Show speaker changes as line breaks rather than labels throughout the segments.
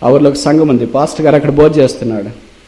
ఆ ఊర్లో ఒక సంఘం ఉంది పాస్టర్ గారు అక్కడ భోజనం చేస్తున్నాడు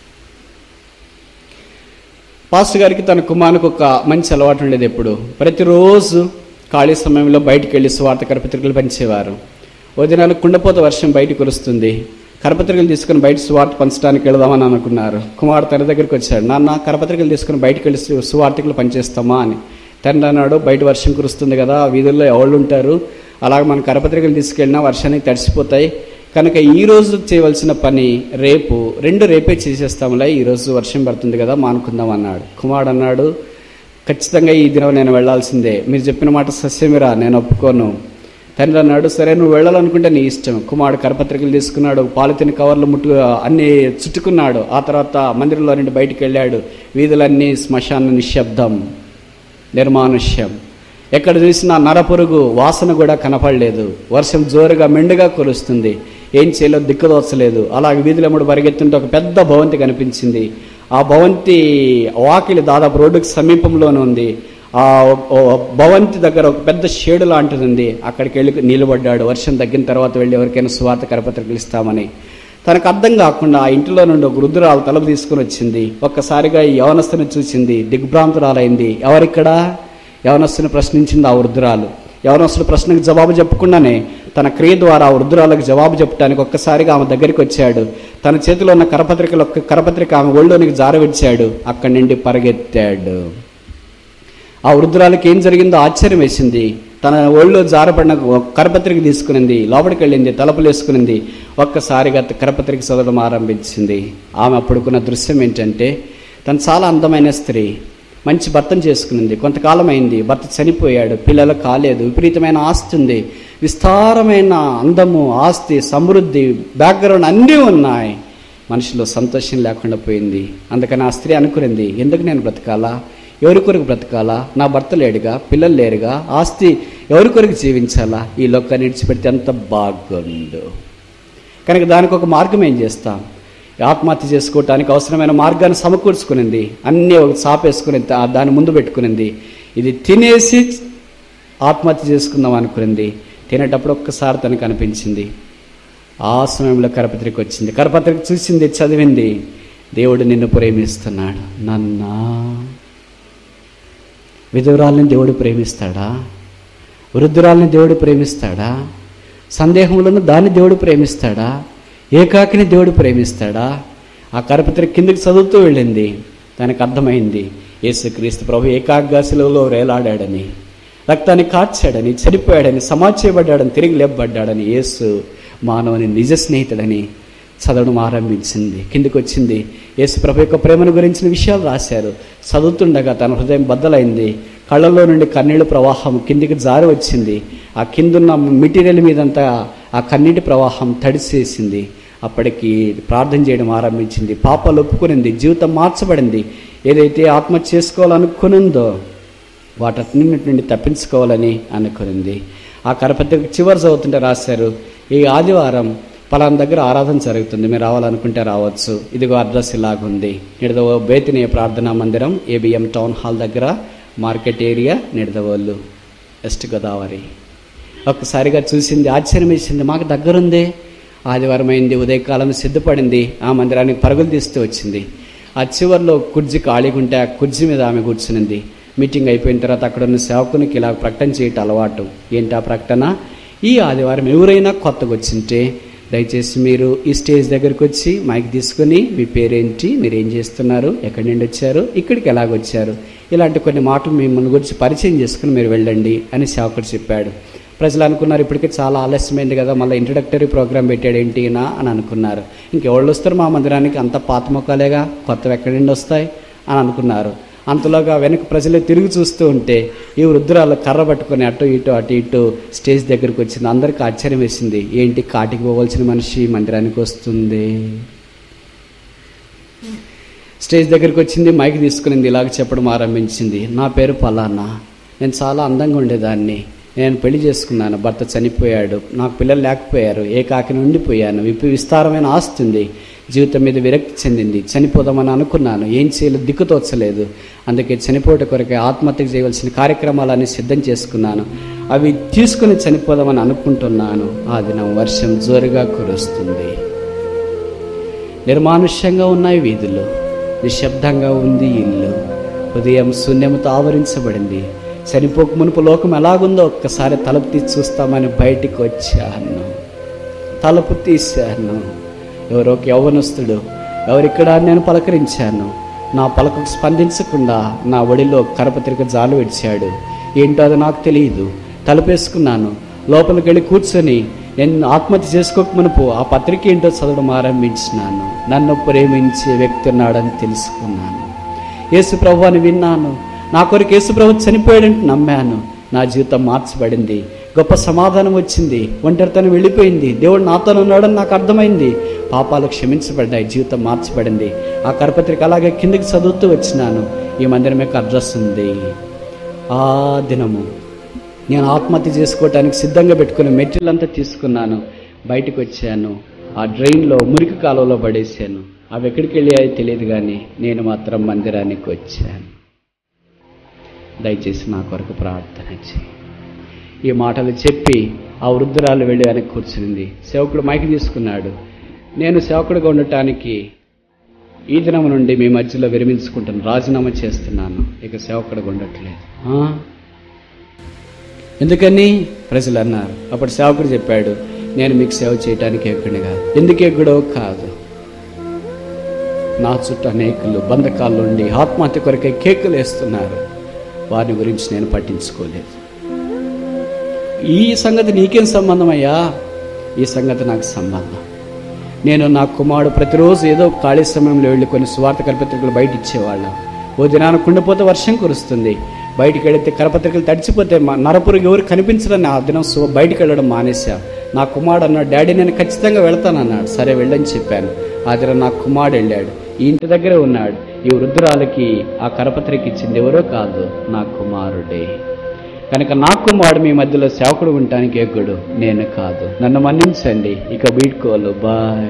పాస్టర్ గారికి తన కుమారునికి ఒక మంచి అలవాటు ఉండేది ఎప్పుడు ప్రతిరోజు ఖాళీ సమయంలో బయటికి వెళ్ళి స్వార్థ కరపత్రికలు పంచేవారు ఓ దినాలు కుండపోత వర్షం బయటికి కురుస్తుంది కరపత్రికలు తీసుకుని బయట సువార్త పంచడానికి వెళదామని అనుకున్నారు కుమారుడు తన దగ్గరికి వచ్చాడు నాన్న కరపత్రికలు తీసుకుని బయటికి వెళ్ళి సు- సువార్తికలు పనిచేస్తామా అని తండ్రి అన్నాడు బయట వర్షం కురుస్తుంది కదా ఆ వీధుల్లో ఎవరు ఉంటారు అలాగే మన కరపత్రికలు తీసుకెళ్ళినా వర్షానికి తడిసిపోతాయి కనుక ఈ రోజు చేయవలసిన పని రేపు రెండు రేపే చేసేస్తాములే ఈ రోజు వర్షం పడుతుంది కదా మానుకుందాం అన్నాడు కుమారుడు అన్నాడు ఖచ్చితంగా ఈ దినం నేను వెళ్ళాల్సిందే మీరు చెప్పిన మాట సస్యమిరా నేను ఒప్పుకోను తండ్రి అన్నాడు సరే నువ్వు వెళ్ళాలనుకుంటే నీ ఇష్టం కుమారుడు కరపత్రికలు తీసుకున్నాడు పాలిథిన్ కవర్లు ముట్టు అన్ని చుట్టుకున్నాడు ఆ తర్వాత మందిరంలో నుండి బయటికి వెళ్ళాడు వీధులన్నీ శ్మశాన నిశ్శబ్దం నిర్మానుష్యం ఎక్కడ చూసినా నరపురుగు వాసన కూడా కనపడలేదు వర్షం జోరుగా మెండుగా కురుస్తుంది ఏం చేయాలో దిక్కుదోచలేదు అలాగే వీధులమ్మడు పరిగెత్తుంటే ఒక పెద్ద భవంతి కనిపించింది ఆ భవంతి వాకిలి దాదాపు రోడ్డుకి సమీపంలోనే ఉంది ఆ ఓ భవంతి దగ్గర ఒక పెద్ద షేడు లాంటిది ఉంది అక్కడికి వెళ్ళి నిలబడ్డాడు వర్షం తగ్గిన తర్వాత వెళ్ళి ఎవరికైనా స్వాత కరపత్రికలు ఇస్తామని తనకు అర్థం కాకుండా ఆ ఇంటిలో నుండి ఒక రుద్రాలు తలుపు తీసుకుని వచ్చింది ఒక్కసారిగా ఈ యవనస్తుని చూసింది దిగ్భ్రాంతురాలైంది ఎవరిక్కడ యవనస్తుని ప్రశ్నించింది ఆ వృద్ధురాలు యవనస్తుడు ప్రశ్నకు జవాబు చెప్పకుండానే తన క్రియ ద్వారా ఆ వృద్ధురాలకు జవాబు చెప్పడానికి ఒక్కసారిగా ఆమె దగ్గరికి వచ్చాడు తన చేతిలో ఉన్న కరపత్రికలు ఒక్క కరపత్రిక ఆమె ఒళ్ళోనికి జారవిడిచాడు అక్కడి నుండి పరిగెత్తాడు ఆ వృద్ధురాలకి ఏం జరిగిందో ఆశ్చర్యం వేసింది తన ఒళ్ళో జారపడిన ఒక కరపత్రిక తీసుకునింది లోపలికి వెళ్ళింది తలుపులు వేసుకునింది ఒక్కసారిగా కరపత్రిక చదవడం ఆరంభించింది ఆమె అప్పుడుకున్న దృశ్యం ఏంటంటే తను చాలా అందమైన స్త్రీ మంచి భర్తను చేసుకునింది కొంతకాలం అయింది భర్త చనిపోయాడు పిల్లలు కాలేదు విపరీతమైన ఆస్తి ఉంది విస్తారమైన అందము ఆస్తి సమృద్ధి బ్యాక్గ్రౌండ్ అన్నీ ఉన్నాయి మనిషిలో సంతోషం లేకుండా పోయింది అందుకని ఆ స్త్రీ అనుకునింది ఎందుకు నేను బ్రతకాలా ఎవరి కొరకు బ్రతకాలా నా భర్త లేడుగా పిల్లలు లేరుగా ఆస్తి ఎవరి కొరకు జీవించాలా ఈ లోకాన్ని విడిచిపెడితే ఎంత బాగుండు కనుక దానికి ఒక మార్గం ఏం చేస్తాం ఆత్మహత్య చేసుకోవటానికి అవసరమైన మార్గాన్ని సమకూర్చుకునింది అన్నీ ఒక చాపేసుకుని దా- దాన్ని ముందు పెట్టుకునింది ఇది తినేసి ఆత్మహత్య చేసుకుందాం అనుకునింది తినేటప్పుడు ఒక్కసారి తనకు అనిపించింది ఆ సమయంలో కరపత్రిక వచ్చింది కరపత్రిక చూసింది చదివింది దేవుడు నిన్ను ప్రేమిస్తున్నాడు నన్నా విధురాల్ని దేవుడు ప్రేమిస్తాడా వృద్ధురాల్ని దేవుడు ప్రేమిస్తాడా సందేహంలోనూ దాన్ని దేవుడు ప్రేమిస్తాడా ఏకాకిని దేవుడు ప్రేమిస్తాడా ఆ కరపత్రిక కిందకి చదువుతూ వెళ్ళింది దానికి అర్థమైంది యేసుక్రీస్తు ప్రభు ఏకాగ్రశిలలో వేలాడాడని రక్తాన్ని కార్చాడని చనిపోయాడని సమాజ్ చేయబడ్డాడని తిరిగి లేపబడ్డాడని యేసు మానవుని నిజ స్నేహితుడని చదవడం ఆరంభించింది కిందికి వచ్చింది యేసు ప్రభు యొక్క ప్రేమను గురించిన విషయాలు రాశారు చదువుతుండగా తన హృదయం బద్దలైంది కళ్ళల్లో నుండి కన్నీళ్ళు ప్రవాహం కిందికి జారి వచ్చింది ఆ కిందున్న మెటీరియల్ మీదంతా ఆ కన్నీటి ప్రవాహం తడిసేసింది అప్పటికి ప్రార్థన చేయడం ఆరంభించింది పాపాలు ఒప్పుకునింది జీవితం మార్చబడింది ఏదైతే ఆత్మహత్య చేసుకోవాలనుకునిందో వాటన్నిటి నుండి తప్పించుకోవాలని అనుకునింది ఆ కరపత్రిక చివరి చదువుతుంటే రాశారు ఈ ఆదివారం పలానా దగ్గర ఆరాధన జరుగుతుంది మీరు రావాలనుకుంటే రావచ్చు ఇదిగో అడ్రస్ ఇలాగుంది నిడదవో బేతినీయ ప్రార్థనా మందిరం ఏబిఎం టౌన్ హాల్ దగ్గర market area Nidadavolu west Godavari ఒక్కసారిగా చూసింది ఆశ్చర్యం వేసింది మాకు దగ్గరుందే ఆదివారం అయింది ఉదయకాలం సిద్ధపడింది ఆ మందిరానికి పరుగులు తీస్తూ వచ్చింది ఆ చివరిలో కుర్జీ ఖాళీగా ఉంటే ఆ కుర్జీ మీద ఆమె కూర్చునింది మీటింగ్ అయిపోయిన తర్వాత అక్కడ ఉన్న సేవకునికి ఇలా ప్రకటన చేయటం అలవాటు ఏంటి ఆ ప్రకటన ఈ ఆదివారం ఎవరైనా కొత్తగా వచ్చింటే దయచేసి మీరు ఈ స్టేజ్ దగ్గరికి వచ్చి మైక్ తీసుకుని మీ పేరేంటి మీరు ఏం చేస్తున్నారు ఎక్కడి నుండి వచ్చారు ఇక్కడికి ఎలాగొచ్చారు ఇలాంటి కొన్ని మాటలు మిమ్మల్ని గురించి పరిచయం చేసుకుని మీరు వెళ్ళండి అని సేవకుడు చెప్పాడు ప్రజలు అనుకున్నారు ఇప్పటికే చాలా ఆలస్యమైంది కదా మళ్ళీ ఇంట్రడక్టరీ ప్రోగ్రామ్ పెట్టాడు ఏంటినా అని అనుకున్నారు ఇంకెవళ్ళు వస్తారు మా మందిరానికి అంత పాత మొక్కలేగా కొత్తవి ఎక్కడి నుండి వస్తాయి అని అనుకున్నారు అంతలోగా వెనక ప్రజలే తిరిగి చూస్తూ ఉంటే ఈ వృద్ధురాలు కర్ర పట్టుకొని అటు ఇటు అటు ఇటు స్టేజ్ దగ్గరికి వచ్చింది అందరికీ ఆశ్చర్యం వేసింది ఏంటి కాటికి పోవలసిన మనిషి మందిరానికి వస్తుంది స్టేజ్ దగ్గరికి వచ్చింది మైక్ తీసుకునింది ఇలాగ చెప్పడం ఆరంభించింది నా పేరు పలానా నేను చాలా అందంగా ఉండేదాన్ని నేను పెళ్లి చేసుకున్నాను భర్త చనిపోయాడు నాకు పిల్లలు లేకపోయారు ఏకాకిని ఉండిపోయాను విప్పి విస్తారమైన ఆస్తి ఉంది జీవితం మీద విరక్తి చెందింది చనిపోదామని అనుకున్నాను ఏం చేయాలో దిక్కుతోచలేదు అందుకే చనిపోట కొరకే ఆత్మహత్య చేయవలసిన కార్యక్రమాలన్నీ సిద్ధం చేసుకున్నాను అవి తీసుకుని చనిపోదామని అనుకుంటున్నాను ఆ దినం వర్షం జోరుగా కురుస్తుంది నిర్మానుష్యంగా ఉన్నాయి వీధులు నిశ్శబ్దంగా ఉంది ఇల్లు ఉదయం శూన్యముతో ఆవరించబడింది చనిపోక మునుపు లోకం ఎలాగుందో ఒక్కసారి తలుపు తీసి చూస్తామని బయటికి వచ్చాను తలుపు తీశాను ఎవరో ఒక యవ్వనస్తుడు ఎవరిక్కడ అని నేను పలకరించాను నా పలకకు స్పందించకుండా నా ఒడిలో కరపత్రిక జాలు విడిచాడు ఏంటో అది నాకు తెలియదు తలుపేసుకున్నాను లోపలికి వెళ్ళి కూర్చొని నేను ఆత్మహత్య చేసుకోక మునుపు ఆ పత్రిక ఏంటో చదవడం ఆరంభించినాను నన్ను ప్రేమించే వ్యక్తి ఉన్నాడని తెలుసుకున్నాను యేసు ప్రభు అని విన్నాను నా కొరకు యేసు ప్రభు చనిపోయాడంటే నమ్మాను నా జీవితం మార్చబడింది గొప్ప సమాధానం వచ్చింది ఒంటరితనం వెళ్ళిపోయింది దేవుడు నాతో ఉన్నాడని నాకు అర్థమైంది పాపాలు క్షమించబడ్డాయి జీవితం మార్చబడింది ఆ కరపత్రిక అలాగే కిందకి చదువుతూ వచ్చినాను ఈ మందిరం యొక్క అడ్రస్ ఉంది ఆ దినము నేను ఆత్మహత్య చేసుకోవటానికి సిద్ధంగా పెట్టుకుని మెటీరియల్ అంతా తీసుకున్నాను బయటకు వచ్చాను ఆ డ్రైన్లో మురికి కాలువలో పడేసాను అవి ఎక్కడికి వెళ్ళాయో తెలియదు కానీ నేను మాత్రం మందిరానికి వచ్చాను దయచేసి నా కొరకు ప్రార్థన చేయి ఈ మాటలు చెప్పి ఆ వృద్ధురాలు వెళ్ళి వెనక్కి కూర్చుంది సేవకుడు మైకి తీసుకున్నాడు నేను సేవకుడిగా ఉండటానికి ఈ దినం నుండి మీ మధ్యలో విరమించుకుంటాను రాజీనామా చేస్తున్నాను ఇక సేవకుడిగా ఉండట్లేదు "ఆ? ఎందుకని ప్రజలు అన్నారు అప్పుడు సేవకుడు చెప్పాడు నేను మీకు సేవ చేయటానికి ఎక్కడిని కాదు ఎందుకు ఎక్కడో కాదు నా చుట్టూ అనేకులు బంధకాల్లో ఉండి ఆత్మహత్య కొరకే కేకులు వేస్తున్నారు వారిని గురించి నేను పట్టించుకోలేదు ఈ సంగతి నీకేం సంబంధం అయ్యా ఈ సంగతి నాకు సంబంధం నేను నా కుమారుడు ప్రతిరోజు ఏదో ఒక ఖాళీ సమయంలో వెళ్ళి కొన్ని స్వార్థ కరపత్రికలు బయట ఇచ్చేవాళ్ళం ఓ దినాన కుండిపోతే వర్షం కురుస్తుంది బయటికి వెళితే కరపత్రికలు తడిచిపోతే మా నరపురికి ఎవరు కనిపించరని ఆ దినం సు- బయటికి వెళ్ళడం మానేశా నా కుమారుడు అన్నాడు డాడీ నేను ఖచ్చితంగా వెళ్తానన్నాడు సరే వెళ్ళని చెప్పాను ఆ దినం నా కుమారుడు వెళ్ళాడు ఈ ఇంటి దగ్గరే ఉన్నాడు ఈ వృద్ధురాలకి ఆ కరపత్రిక ఇచ్చింది ఎవరో కాదు నా కుమారుడే కనుక నా కుమారుడు మీ మధ్యలో సేవకుడు ఉండటానికి ఎగ్గుడు నేను కాదు నన్ను మన్నించండి ఇక వీడ్కోలు బాయ్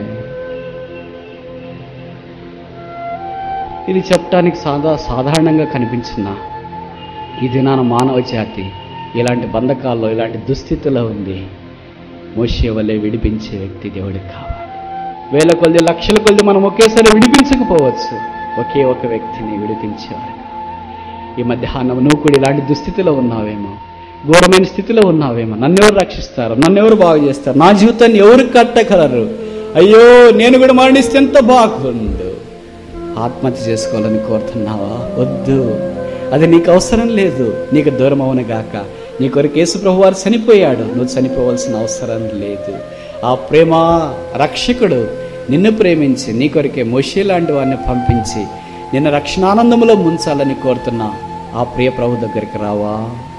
ఇది చెప్పడానికి సాదా సాధారణంగా కనిపించిన ఈ దినాన మానవ జాతి ఇలాంటి బంధకాల్లో ఇలాంటి దుస్థితిలో ఉంది మోషే వల్లే విడిపించే వ్యక్తి దేవుడికి కావాలి వేల కొద్ది లక్షల కొద్ది మనం ఒకేసారి విడిపించకపోవచ్చు ఒకే ఒక వ్యక్తిని విడిపించేవారు ఈ మధ్యాహ్నం నువ్వు కూడా ఇలాంటి దుస్థితిలో ఉన్నావేమో ఘోరమైన స్థితిలో ఉన్నావేమో నన్ను ఎవరు రక్షిస్తారు నన్ను ఎవరు బాగు చేస్తారు నా జీవితాన్ని ఎవరు కట్టగలరు అయ్యో నేను కూడా మరణిస్తే ఎంత బాగుండు ఆత్మహత్య చేసుకోవాలని కోరుతున్నావా వద్దు అది నీకు అవసరం లేదు నీకు దూరం అవును గాక నీ కొరకు యేసు ప్రభు వారు చనిపోయాడు నువ్వు చనిపోవాల్సిన అవసరం లేదు ఆ ప్రేమ రక్షకుడు నిన్ను ప్రేమించి నీ కొరకే మోషే లాంటి వారిని పంపించి నిన్ను రక్షణానందములో ముంచాలని కోరుతున్నా ఆ ప్రియ ప్రభు దగ్గరికి రావా